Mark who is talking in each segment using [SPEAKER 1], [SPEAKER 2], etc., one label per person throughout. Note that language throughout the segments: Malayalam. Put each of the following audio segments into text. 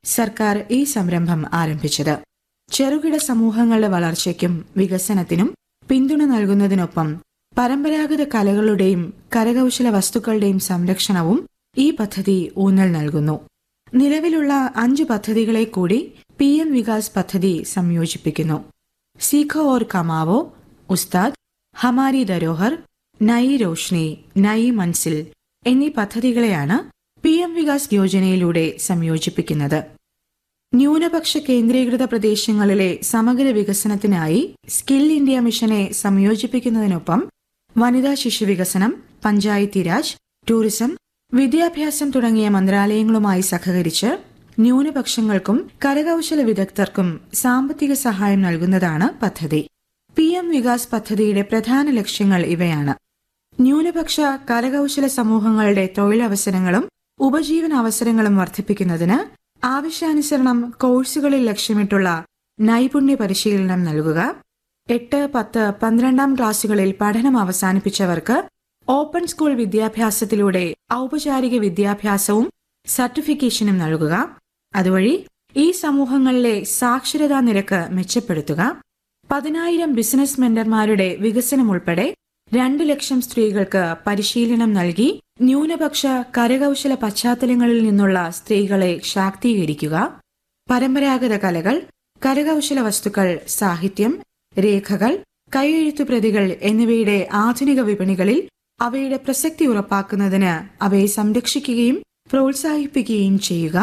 [SPEAKER 1] സർക്കാർ ഈ സംരംഭം ആരംഭിച്ചത് ചെറുകിട സമൂഹങ്ങളുടെ വളർച്ചയ്ക്കും വികസനത്തിനും പിന്തുണ നൽകുന്നതിനൊപ്പം പരമ്പരാഗത കലകളുടെയും കരകൗശല വസ്തുക്കളുടെയും സംരക്ഷണവും ഈ പദ്ധതി ഊന്നൽ നൽകുന്നു നിലവിലുള്ള അഞ്ചു പദ്ധതികളെ കൂടി പി എം വികാസ് പദ്ധതി സംയോജിപ്പിക്കുന്നു സീഖോ ഓർ കമാവോ ഉസ്താദ് ഹമാരി ധരോഹർ നയി രോഷ്നി നയി മൻസിൽ എന്നീ പദ്ധതികളെയാണ് പി എം വികാസ് യോജനയിലൂടെ സംയോജിപ്പിക്കുന്നത് ന്യൂനപക്ഷ കേന്ദ്രീകൃത പ്രദേശങ്ങളിലെ സമഗ്ര വികസനത്തിനായി സ്കിൽ ഇന്ത്യ മിഷനെ സംയോജിപ്പിക്കുന്നതിനൊപ്പം വനിതാ ശിശു വികസനം പഞ്ചായത്തി രാജ് ടൂറിസം വിദ്യാഭ്യാസം തുടങ്ങിയ മന്ത്രാലയങ്ങളുമായി സഹകരിച്ച് ന്യൂനപക്ഷങ്ങൾക്കും കരകൗശല വിദഗ്ധർക്കും സാമ്പത്തിക സഹായം നൽകുന്നതാണ് പദ്ധതി പി എം വികാസ് പദ്ധതിയുടെ പ്രധാന ലക്ഷ്യങ്ങൾ ഇവയാണ് ന്യൂനപക്ഷ കരകൗശല സമൂഹങ്ങളുടെ തൊഴിലവസരങ്ങളും ഉപജീവന അവസരങ്ങളും വർദ്ധിപ്പിക്കുന്നതിന് ആവശ്യാനുസരണം കോഴ്സുകളിൽ ലക്ഷ്യമിട്ടുള്ള നൈപുണ്യ പരിശീലനം നൽകുക എട്ട് പത്ത് പന്ത്രണ്ടാം ക്ലാസുകളിൽ പഠനം അവസാനിപ്പിച്ചവർക്ക് ഓപ്പൺ സ്കൂൾ വിദ്യാഭ്യാസത്തിലൂടെ ഔപചാരിക വിദ്യാഭ്യാസവും സർട്ടിഫിക്കേഷനും നൽകുക അതുവഴി ഈ സമൂഹങ്ങളിലെ സാക്ഷരതാ നിരക്ക് മെച്ചപ്പെടുത്തുക പതിനായിരം ബിസിനസ് മെന്റർമാരുടെ വികസനം ഉൾപ്പെടെ രണ്ട് ലക്ഷം സ്ത്രീകൾക്ക് പരിശീലനം നൽകി ന്യൂനപക്ഷ കരകൗശല പശ്ചാത്തലങ്ങളിൽ നിന്നുള്ള സ്ത്രീകളെ ശാക്തീകരിക്കുക പരമ്പരാഗത കലകൾ കരകൗശല വസ്തുക്കൾ സാഹിത്യം രേഖകൾ കൈയെഴുത്തു പ്രതികൾ എന്നിവയുടെ ആധുനിക വിപണികളിൽ അവയുടെ പ്രസക്തി ഉറപ്പാക്കുന്നതിന് അവയെ സംരക്ഷിക്കുകയും പ്രോത്സാഹിപ്പിക്കുകയും ചെയ്യുക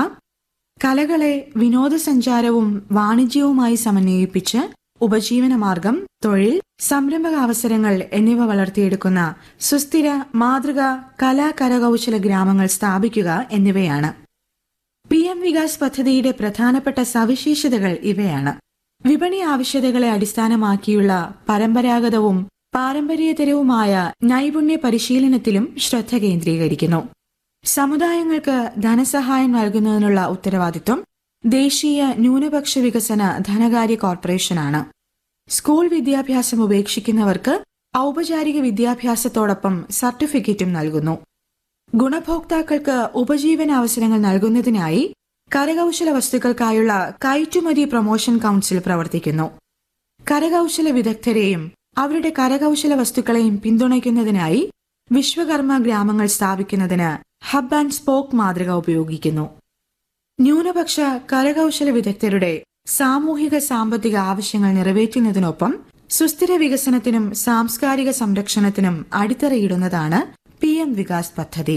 [SPEAKER 1] കലകളെ വിനോദസഞ്ചാരവും വാണിജ്യവുമായി സമന്വയിപ്പിച്ച് ഉപജീവനമാർഗം തൊഴിൽ സംരംഭകാവസരങ്ങൾ എന്നിവ വളർത്തിയെടുക്കുന്ന സുസ്ഥിര മാതൃക കലാ കരകൗശല ഗ്രാമങ്ങൾ സ്ഥാപിക്കുക എന്നിവയാണ് പി എം വികാസ് പദ്ധതിയുടെ പ്രധാനപ്പെട്ട സവിശേഷതകൾ ഇവയാണ് വിപണി ആവശ്യകതകളെ അടിസ്ഥാനമാക്കിയുള്ള പരമ്പരാഗതവും പാരമ്പര്യേതരവുമായ നൈപുണ്യ പരിശീലനത്തിലും ശ്രദ്ധ കേന്ദ്രീകരിക്കുന്നു സമുദായങ്ങൾക്ക് ധനസഹായം നൽകുന്നതിനുള്ള ഉത്തരവാദിത്വം ദേശീയ ന്യൂനപക്ഷ വികസന ധനകാര്യ കോർപ്പറേഷനാണ് സ്കൂൾ വിദ്യാഭ്യാസം ഉപേക്ഷിക്കുന്നവർക്ക് ഔപചാരിക വിദ്യാഭ്യാസത്തോടൊപ്പം സർട്ടിഫിക്കറ്റും നൽകുന്നു ഗുണഭോക്താക്കൾക്ക് ഉപജീവന അവസരങ്ങൾ നൽകുന്നതിനായി കരകൗശല വസ്തുക്കൾക്കായുള്ള കയറ്റുമതി പ്രൊമോഷൻ കൗൺസിൽ പ്രവർത്തിക്കുന്നു കരകൗശല വിദഗ്ധരെയും അവരുടെ കരകൗശല വസ്തുക്കളെയും പിന്തുണയ്ക്കുന്നതിനായി വിശ്വകർമ്മ ഗ്രാമങ്ങൾ സ്ഥാപിക്കുന്നതിന് ഹബ് ആൻഡ് സ്പോക്ക് മാതൃക ഉപയോഗിക്കുന്നു ന്യൂനപക്ഷ കരകൗശല വിദഗ്ധരുടെ സാമൂഹിക സാമ്പത്തിക ആവശ്യങ്ങൾ നിറവേറ്റുന്നതിനൊപ്പം സുസ്ഥിര വികസനത്തിനും സാംസ്കാരിക സംരക്ഷണത്തിനും അടിത്തറയിടുന്നതാണ് പി എം വികാസ് പദ്ധതി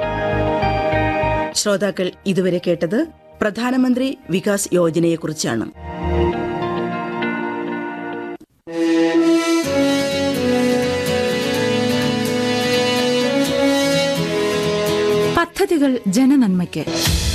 [SPEAKER 2] ശ്രോതാക്കൾ ഇതുവരെ കേട്ടത് പ്രധാനമന്ത്രി വികാസ് യോജനയെക്കുറിച്ചാണ്
[SPEAKER 1] പദ്ധതികൾ ജനനന്മയ്ക്ക്